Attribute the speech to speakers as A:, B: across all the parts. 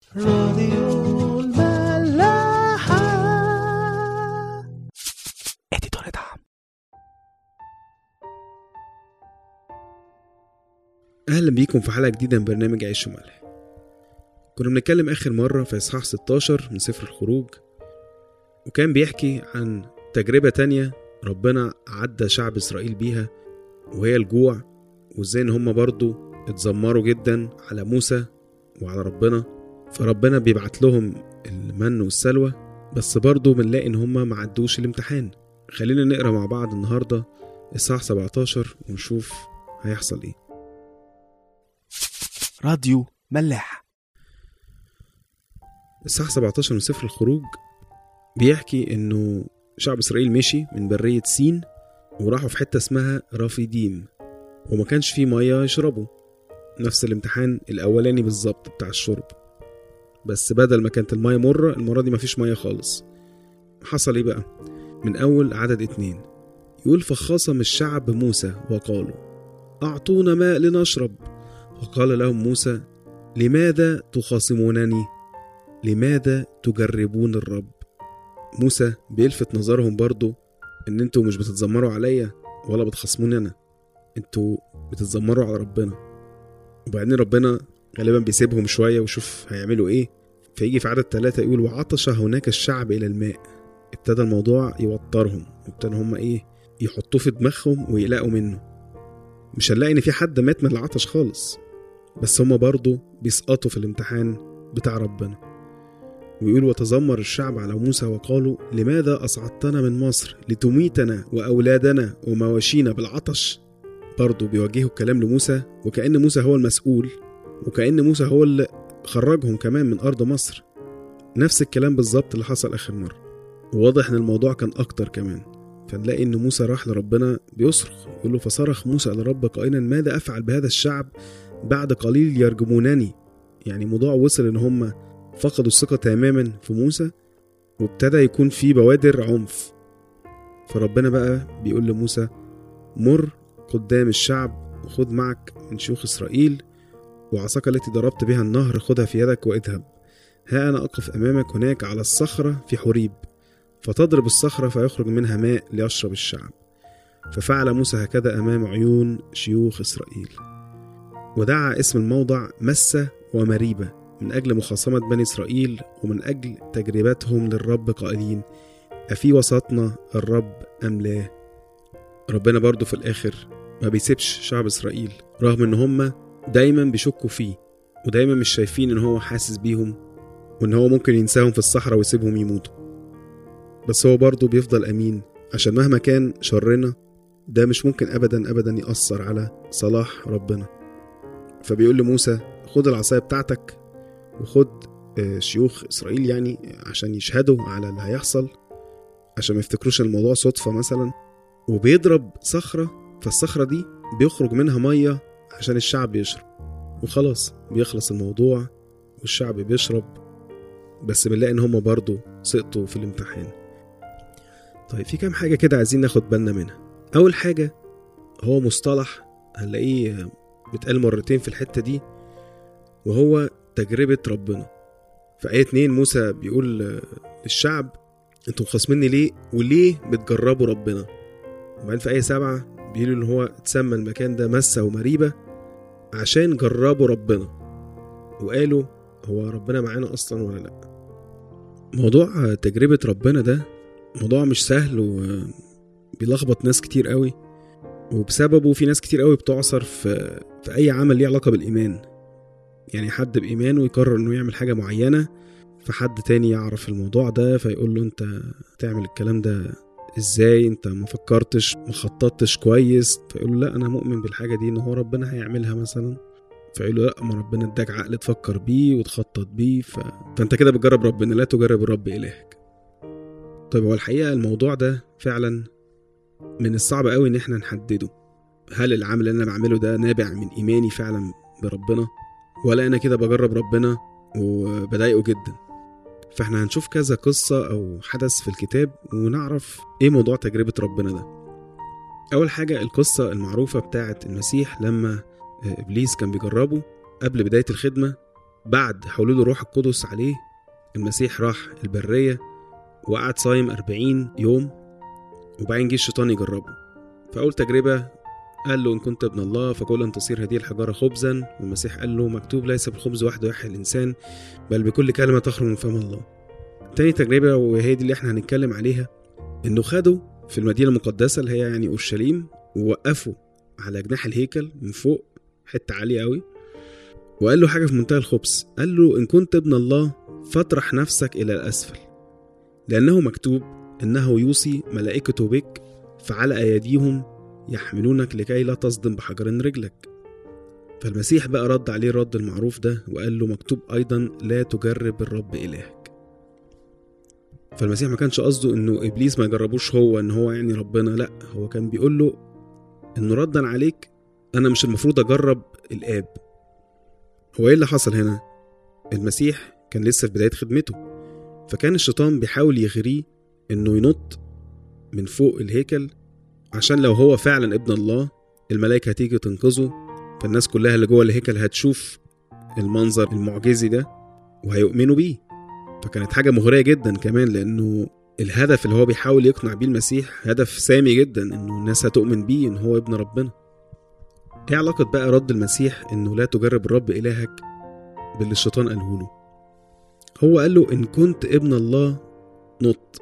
A: راديو الملاحة
B: اديتور دعم
C: أهلا بيكم في حلقة جديدة من برنامج عيش وملح كنا بنتكلم آخر مرة في إصحاح 16 من سفر الخروج وكان بيحكي عن تجربة تانية ربنا عدى شعب إسرائيل بيها وهي الجوع وإزاي إن هما برضو اتذمروا جدا على موسى وعلى ربنا فربنا بيبعت لهم المن والسلوى بس برضو بنلاقي إن هما معدوش الامتحان خلينا نقرا مع بعض النهاردة إصحاح 17 ونشوف هيحصل إيه
B: راديو ملاح
C: الصح 17 من سفر الخروج بيحكي انه شعب اسرائيل مشي من برية سين وراحوا في حتة اسمها رافيديم وما كانش فيه مية يشربوا نفس الامتحان الاولاني بالظبط بتاع الشرب بس بدل ما كانت المية مرة المرة دي مفيش مية خالص حصل ايه بقى من اول عدد اتنين يقول فخاصم الشعب موسى وقالوا اعطونا ماء لنشرب فقال لهم موسى لماذا تخاصمونني لماذا تجربون الرب موسى بيلفت نظرهم برضو ان انتوا مش بتتذمروا عليا ولا بتخاصموني انا انتوا بتتذمروا على ربنا وبعدين ربنا غالبا بيسيبهم شوية ويشوف هيعملوا ايه فيجي في عدد ثلاثة يقول وعطش هناك الشعب إلى الماء ابتدى الموضوع يوترهم وابتدى هم ايه يحطوه في دماغهم ويقلقوا منه مش هنلاقي ان في حد مات من العطش خالص بس هما برضه بيسقطوا في الامتحان بتاع ربنا ويقول وتذمر الشعب على موسى وقالوا لماذا أصعدتنا من مصر لتميتنا وأولادنا ومواشينا بالعطش برضه بيوجهوا الكلام لموسى وكأن موسى هو المسؤول وكأن موسى هو اللي خرجهم كمان من أرض مصر نفس الكلام بالظبط اللي حصل آخر مرة وواضح إن الموضوع كان أكتر كمان فنلاقي إن موسى راح لربنا بيصرخ يقول له فصرخ موسى لرب قائلا ماذا أفعل بهذا الشعب بعد قليل يرجمونني يعني موضوع وصل إن هم فقدوا الثقة تماما في موسى وابتدى يكون في بوادر عنف فربنا بقى بيقول لموسى مر قدام الشعب وخد معك من شيوخ إسرائيل وعصاك التي ضربت بها النهر خدها في يدك واذهب ها أنا أقف أمامك هناك على الصخرة في حريب فتضرب الصخرة فيخرج منها ماء ليشرب الشعب ففعل موسى هكذا أمام عيون شيوخ إسرائيل ودعا اسم الموضع مسة ومريبة من أجل مخاصمة بني إسرائيل ومن أجل تجربتهم للرب قائلين أفي وسطنا الرب أم لا ربنا برضو في الآخر ما بيسيبش شعب إسرائيل رغم إن هم دايما بيشكوا فيه ودايما مش شايفين إن هو حاسس بيهم وإن هو ممكن ينساهم في الصحراء ويسيبهم يموتوا بس هو برضو بيفضل أمين عشان مهما كان شرنا ده مش ممكن أبدا أبدا يأثر على صلاح ربنا فبيقول لموسى خد العصاية بتاعتك وخد آه، شيوخ إسرائيل يعني عشان يشهدوا على اللي هيحصل عشان ما يفتكروش إن الموضوع صدفة مثلا وبيضرب صخرة فالصخرة دي بيخرج منها مية عشان الشعب يشرب وخلاص بيخلص الموضوع والشعب بيشرب بس بنلاقي إن هما برضو سقطوا في الامتحان طيب في كام حاجة كده عايزين ناخد بالنا منها أول حاجة هو مصطلح هنلاقيه بيتقال مرتين في الحتة دي وهو تجربة ربنا في آية 2 موسى بيقول للشعب انتوا خاصميني ليه وليه بتجربوا ربنا وبعدين في آية 7 بيقولوا ان هو اتسمى المكان ده مسة ومريبة عشان جربوا ربنا وقالوا هو ربنا معانا اصلا ولا لا موضوع تجربة ربنا ده موضوع مش سهل وبيلخبط ناس كتير قوي وبسببه في ناس كتير قوي بتعصر في في اي عمل ليه علاقة بالايمان يعني حد بإيمانه يقرر إنه يعمل حاجة معينة فحد تاني يعرف الموضوع ده فيقول له أنت تعمل الكلام ده إزاي أنت ما فكرتش ما خططتش كويس فيقول له لا أنا مؤمن بالحاجة دي إن هو ربنا هيعملها مثلا فيقول له لا ما ربنا اداك عقل تفكر بيه وتخطط بيه ف... فأنت كده بتجرب ربنا لا تجرب الرب إلهك طيب هو الحقيقة الموضوع ده فعلا من الصعب قوي إن إحنا نحدده هل العمل اللي أنا بعمله ده نابع من إيماني فعلا بربنا ولا انا كده بجرب ربنا وبضايقه جدا فاحنا هنشوف كذا قصة أو حدث في الكتاب ونعرف إيه موضوع تجربة ربنا ده أول حاجة القصة المعروفة بتاعت المسيح لما إبليس كان بيجربه قبل بداية الخدمة بعد حلول الروح القدس عليه المسيح راح البرية وقعد صايم 40 يوم وبعدين جه الشيطان يجربه فأول تجربة قال له إن كنت ابن الله فكل أن تصير هذه الحجارة خبزا والمسيح قال له مكتوب ليس بالخبز وحده يحيى الإنسان بل بكل كلمة تخرج من فم الله تاني تجربة وهي دي اللي احنا هنتكلم عليها إنه خدوا في المدينة المقدسة اللي هي يعني أورشليم ووقفوا على جناح الهيكل من فوق حتة عالية قوي وقال له حاجة في منتهى الخبث قال له إن كنت ابن الله فاطرح نفسك إلى الأسفل لأنه مكتوب إنه يوصي ملائكته بك فعلى أيديهم يحملونك لكي لا تصدم بحجر رجلك فالمسيح بقى رد عليه الرد المعروف ده وقال له مكتوب أيضا لا تجرب الرب إلهك فالمسيح ما كانش قصده إنه إبليس ما يجربوش هو إن هو يعني ربنا لأ هو كان بيقول له إنه ردا عليك أنا مش المفروض أجرب الآب هو إيه اللي حصل هنا؟ المسيح كان لسه في بداية خدمته فكان الشيطان بيحاول يغريه إنه ينط من فوق الهيكل عشان لو هو فعلا ابن الله الملائكة هتيجي تنقذه فالناس كلها اللي جوه الهيكل هتشوف المنظر المعجزي ده وهيؤمنوا بيه فكانت حاجة مغرية جدا كمان لأنه الهدف اللي هو بيحاول يقنع بيه المسيح هدف سامي جدا إنه الناس هتؤمن بيه إن هو ابن ربنا ايه علاقة بقى رد المسيح إنه لا تجرب الرب إلهك باللي الشيطان قاله له هو قال له إن كنت ابن الله نط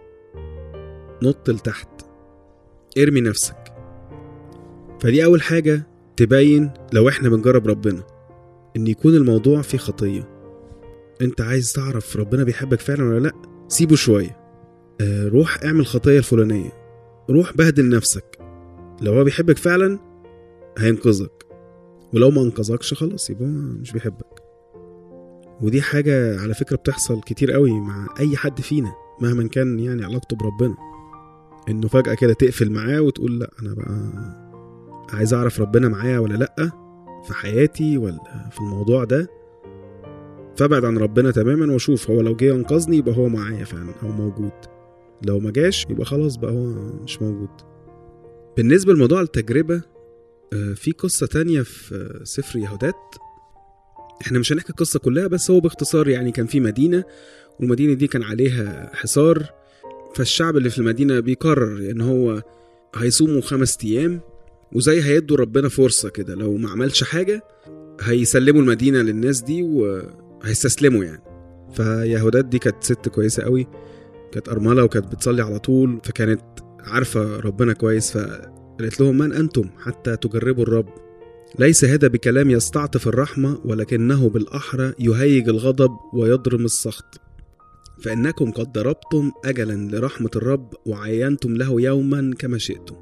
C: نط لتحت ارمي نفسك فدي أول حاجة تبين لو احنا بنجرب ربنا إن يكون الموضوع فيه خطية انت عايز تعرف ربنا بيحبك فعلا ولا لأ سيبه شوية آه روح اعمل خطية الفلانية روح بهدل نفسك لو هو بيحبك فعلا هينقذك ولو ما انقذكش خلاص يبقى هو مش بيحبك ودي حاجة على فكرة بتحصل كتير قوي مع أي حد فينا مهما كان يعني علاقته بربنا إنه فجأة كده تقفل معاه وتقول لأ أنا بقى عايز أعرف ربنا معايا ولا لأ في حياتي ولا في الموضوع ده فابعد عن ربنا تماما واشوف هو لو جه ينقذني يبقى هو معايا فعلا او موجود لو ما جاش يبقى خلاص بقى هو مش موجود بالنسبة لموضوع التجربة آه، في قصة تانية في آه، سفر يهودات احنا مش هنحكي القصة كلها بس هو باختصار يعني كان في مدينة والمدينة دي كان عليها حصار فالشعب اللي في المدينة بيقرر ان هو هيصوموا خمس ايام وزي هيدوا ربنا فرصة كده لو ما عملش حاجة هيسلموا المدينة للناس دي وهيستسلموا يعني فيهودات دي كانت ست كويسة قوي كانت أرملة وكانت بتصلي على طول فكانت عارفة ربنا كويس فقالت لهم من أنتم حتى تجربوا الرب ليس هذا بكلام يستعطف الرحمة ولكنه بالأحرى يهيج الغضب ويضرم السخط فإنكم قد ضربتم أجلا لرحمة الرب وعينتم له يوما كما شئتم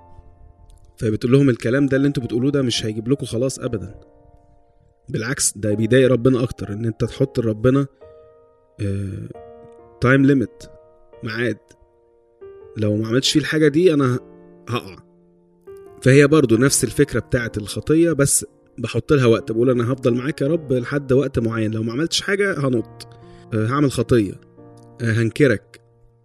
C: فبتقول لهم الكلام ده اللي انتوا بتقولوه ده مش هيجيب لكم خلاص أبدا بالعكس ده بيضايق ربنا أكتر إن أنت تحط لربنا تايم ليميت ميعاد لو ما عملتش فيه الحاجة دي أنا هقع فهي برضو نفس الفكرة بتاعت الخطية بس بحط لها وقت بقول أنا هفضل معاك يا رب لحد وقت معين لو ما عملتش حاجة هنط آه، هعمل خطية آه، هنكرك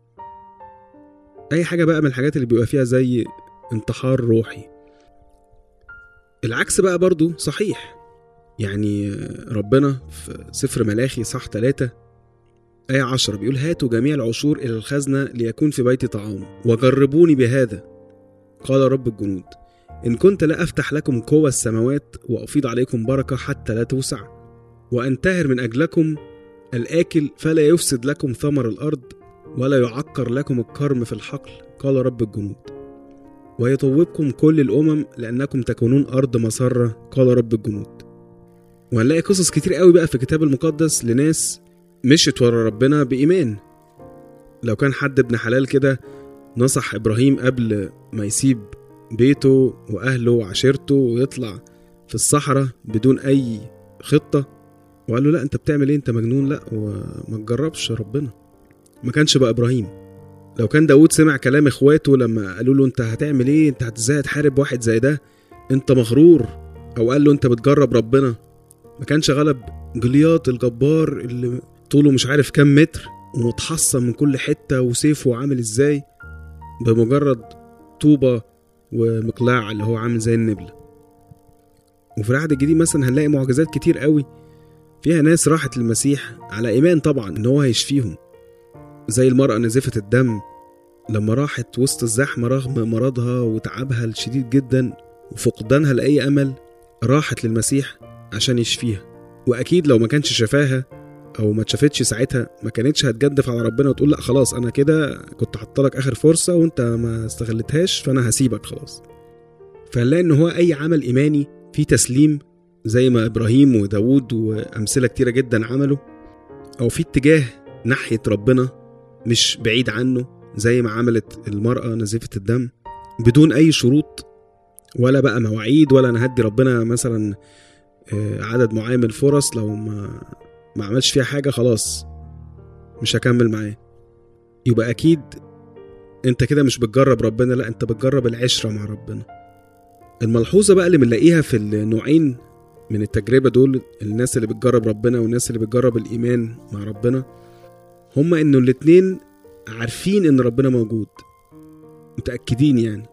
C: أي حاجة بقى من الحاجات اللي بيبقى فيها زي انتحار روحي العكس بقى برضو صحيح يعني آه، ربنا في سفر ملاخي صح ثلاثة آية عشرة بيقول هاتوا جميع العشور إلى الخزنة ليكون في بيتي طعام وجربوني بهذا قال رب الجنود إن كنت لا أفتح لكم قوى السماوات وأفيض عليكم بركة حتى لا توسع وأنتهر من أجلكم الآكل فلا يفسد لكم ثمر الأرض ولا يعكر لكم الكرم في الحقل قال رب الجنود ويطوبكم كل الأمم لأنكم تكونون أرض مسرة قال رب الجنود وهنلاقي قصص كتير قوي بقى في الكتاب المقدس لناس مشت ورا ربنا بإيمان لو كان حد ابن حلال كده نصح إبراهيم قبل ما يسيب بيته وأهله وعشيرته ويطلع في الصحراء بدون أي خطة وقال له لا أنت بتعمل إيه أنت مجنون لا وما تجربش ربنا ما كانش بقى إبراهيم لو كان داود سمع كلام إخواته لما قالوا له أنت هتعمل إيه أنت ازاي هتحارب واحد زي ده أنت مغرور أو قال له أنت بتجرب ربنا ما كانش غلب جليات الجبار اللي طوله مش عارف كام متر ومتحصن من كل حتة وسيفه عامل ازاي بمجرد طوبة ومقلاع اللي هو عامل زي النبلة وفي العهد الجديد مثلا هنلاقي معجزات كتير قوي فيها ناس راحت للمسيح على إيمان طبعا إن هو هيشفيهم زي المرأة نزفة الدم لما راحت وسط الزحمة رغم مرضها وتعبها الشديد جدا وفقدانها لأي أمل راحت للمسيح عشان يشفيها وأكيد لو ما كانش شفاها أو ما اتشافتش ساعتها ما كانتش هتجدف على ربنا وتقول لا خلاص أنا كده كنت حاطلك آخر فرصة وأنت ما استغلتهاش فأنا هسيبك خلاص فنلاقي إن هو أي عمل إيماني فيه تسليم زي ما إبراهيم وداود وأمثلة كتيرة جدا عملوا أو في اتجاه ناحية ربنا مش بعيد عنه زي ما عملت المرأة نزيفة الدم بدون أي شروط ولا بقى مواعيد ولا أنا هدي ربنا مثلا آه، عدد معين من الفرص لو ما ما عملش فيها حاجة خلاص مش هكمل معاه يبقى أكيد أنت كده مش بتجرب ربنا لا أنت بتجرب العشرة مع ربنا الملحوظة بقى اللي بنلاقيها في النوعين من التجربة دول الناس اللي بتجرب ربنا والناس اللي بتجرب الإيمان مع ربنا هما إنه الاتنين عارفين إن ربنا موجود متأكدين يعني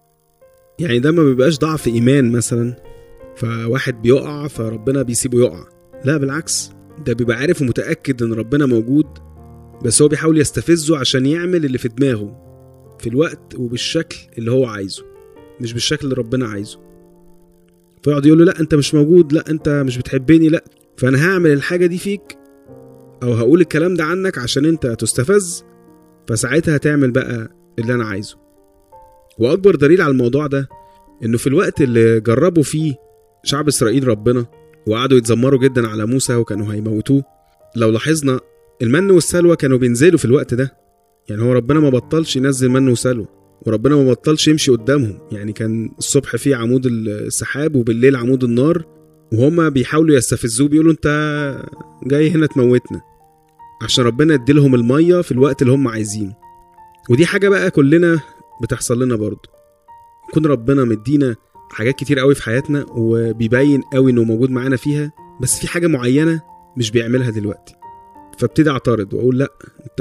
C: يعني ده ما بيبقاش ضعف إيمان مثلا فواحد بيقع فربنا بيسيبه يقع لا بالعكس ده بيبقى عارف ومتأكد إن ربنا موجود بس هو بيحاول يستفزه عشان يعمل اللي في دماغه في الوقت وبالشكل اللي هو عايزه مش بالشكل اللي ربنا عايزه فيقعد يقول له لا انت مش موجود لا انت مش بتحبني لا فانا هعمل الحاجه دي فيك او هقول الكلام ده عنك عشان انت تستفز فساعتها هتعمل بقى اللي انا عايزه واكبر دليل على الموضوع ده انه في الوقت اللي جربوا فيه شعب اسرائيل ربنا وقعدوا يتذمروا جدا على موسى وكانوا هيموتوه لو لاحظنا المن والسلوى كانوا بينزلوا في الوقت ده يعني هو ربنا ما بطلش ينزل من وسلوى وربنا ما بطلش يمشي قدامهم يعني كان الصبح فيه عمود السحاب وبالليل عمود النار وهما بيحاولوا يستفزوه بيقولوا انت جاي هنا تموتنا عشان ربنا يديلهم المية في الوقت اللي هم عايزينه ودي حاجة بقى كلنا بتحصل لنا برضه يكون ربنا مدينا حاجات كتير قوي في حياتنا وبيبين قوي انه موجود معانا فيها بس في حاجة معينة مش بيعملها دلوقتي فابتدي اعترض واقول لا انت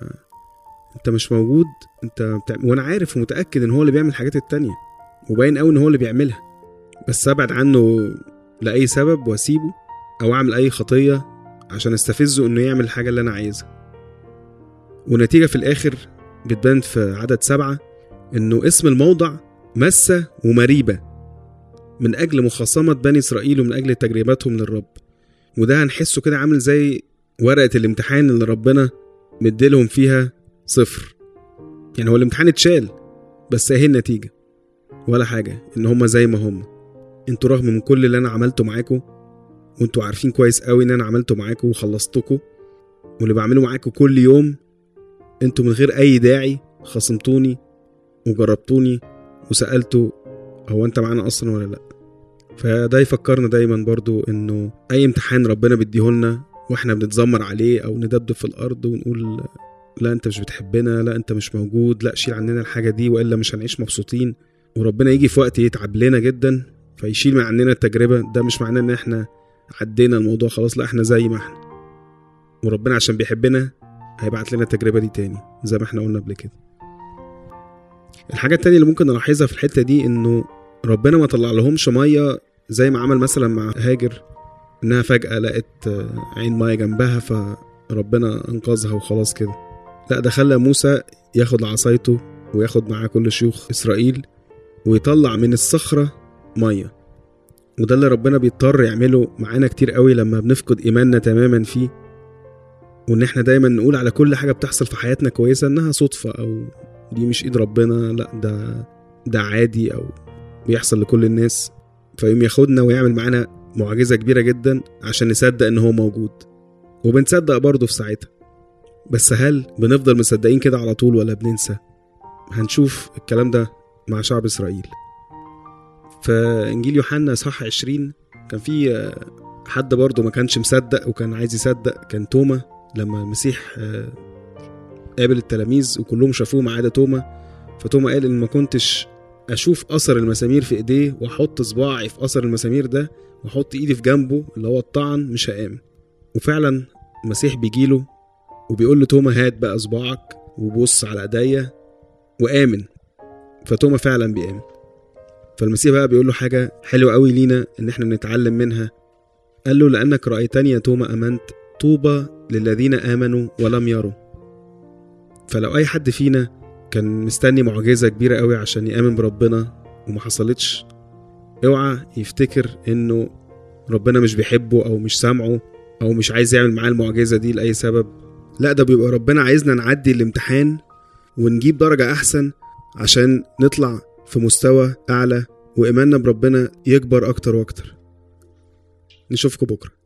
C: انت مش موجود انت بتاع... وانا عارف ومتاكد ان هو اللي بيعمل الحاجات التانية وباين قوي ان هو اللي بيعملها بس ابعد عنه لاي سبب واسيبه او اعمل اي خطيه عشان استفزه انه يعمل الحاجه اللي انا عايزها والنتيجه في الاخر بتبان في عدد سبعة انه اسم الموضع مسة ومريبة من اجل مخاصمة بني اسرائيل ومن اجل تجربتهم للرب وده هنحسه كده عامل زي ورقة الامتحان اللي ربنا مديلهم فيها صفر يعني هو الامتحان اتشال بس اهي النتيجة ولا حاجة ان هما زي ما هما انتوا رغم من كل اللي انا عملته معاكم وانتوا عارفين كويس قوي ان انا عملته معاكم وخلصتكم واللي بعمله معاكم كل يوم انتوا من غير اي داعي خصمتوني وجربتوني وسألتوا هو انت معانا اصلا ولا لا فده يفكرنا دايما برضو انه اي امتحان ربنا بيديهولنا واحنا بنتذمر عليه او ندبدب في الارض ونقول لا انت مش بتحبنا لا انت مش موجود لا شيل عننا الحاجه دي والا مش هنعيش مبسوطين وربنا يجي في وقت يتعب لنا جدا فيشيل من عننا التجربه ده مش معناه ان احنا عدينا الموضوع خلاص لا احنا زي ما احنا وربنا عشان بيحبنا هيبعت لنا التجربه دي تاني زي ما احنا قلنا قبل كده الحاجه التانية اللي ممكن نلاحظها في الحته دي انه ربنا ما طلع لهمش ميه زي ما عمل مثلا مع هاجر انها فجاه لقت عين ميه جنبها فربنا انقذها وخلاص كده لا ده خلى موسى ياخد عصايته وياخد معاه كل شيوخ اسرائيل ويطلع من الصخره ميه وده اللي ربنا بيضطر يعمله معانا كتير قوي لما بنفقد ايماننا تماما فيه وان احنا دايما نقول على كل حاجه بتحصل في حياتنا كويسه انها صدفه او دي مش ايد ربنا لا ده ده عادي او بيحصل لكل الناس فيقوم ياخدنا ويعمل معانا معجزه كبيره جدا عشان نصدق ان هو موجود وبنصدق برضه في ساعتها بس هل بنفضل مصدقين كده على طول ولا بننسى هنشوف الكلام ده مع شعب اسرائيل في انجيل يوحنا اصحاح 20 كان في حد برضه ما كانش مصدق وكان عايز يصدق كان توما لما المسيح قابل التلاميذ وكلهم شافوه ما عدا توما فتوما قال ان ما كنتش اشوف اثر المسامير في ايديه واحط صباعي في اثر المسامير ده واحط ايدي في جنبه اللي هو الطعن مش هامن وفعلا المسيح بيجيله وبيقول له توما هات بقى صباعك وبص على ايديا وامن فتوما فعلا بيامن فالمسيح بقى بيقول له حاجه حلوه قوي لينا ان احنا نتعلم منها قال له لأنك رأيتني يا توما أمنت طوبى للذين آمنوا ولم يروا فلو أي حد فينا كان مستني معجزة كبيرة قوي عشان يآمن بربنا وما حصلتش اوعى يفتكر انه ربنا مش بيحبه او مش سامعه او مش عايز يعمل معاه المعجزة دي لأي سبب لا ده بيبقى ربنا عايزنا نعدي الامتحان ونجيب درجة أحسن عشان نطلع في مستوى أعلى وإيماننا بربنا يكبر أكتر وأكتر نشوفكم بكرة